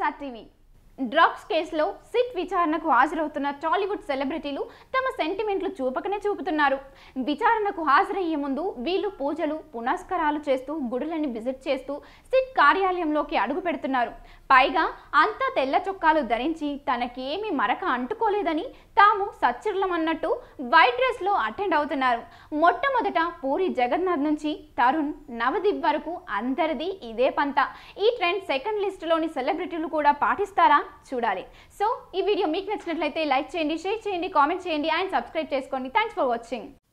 YSR TV drugs కేసులో SIT విచారణకు హాజరవుతున్న టాలీవుడ్ సెలబ్రిటీలు తమ సెంటిమెంట్లు చూపకనే చూపుతున్నారు విచారణకు హాజరయ్యే ముందు వీళ్ళు పూజలు పునస్కారాలు చేస్తూ గుడులని విజిట్ చేస్తూ సిట్ కార్యాలయంలోకి అడుగు పెడుతున్నారు పైగా అంతా తెల్ల చొక్కాలు ధరించి తనకేమీ మరక అంటుకోలేదని తాము సచ్చిర్లమన్నట్టు వైట్ డ్రెస్లో అటెండ్ అవుతున్నారు మొట్టమొదట పూరి జగన్నాథ్ నుంచి తరుణ్ నవదీప్ వరకు అందరిది ఇదే పంత ఈ ట్రెండ్ సెకండ్ లిస్టులోని సెలబ్రిటీలు కూడా పాటిస్తారా చూడాలి సో ఈ వీడియో మీకు నచ్చినట్లయితే లైక్ చేయండి షేర్ చేయండి కామెంట్ చేయండి అండ్ సబ్స్క్రైబ్ చేసుకోండి థ్యాంక్స్ ఫర్ వాచింగ్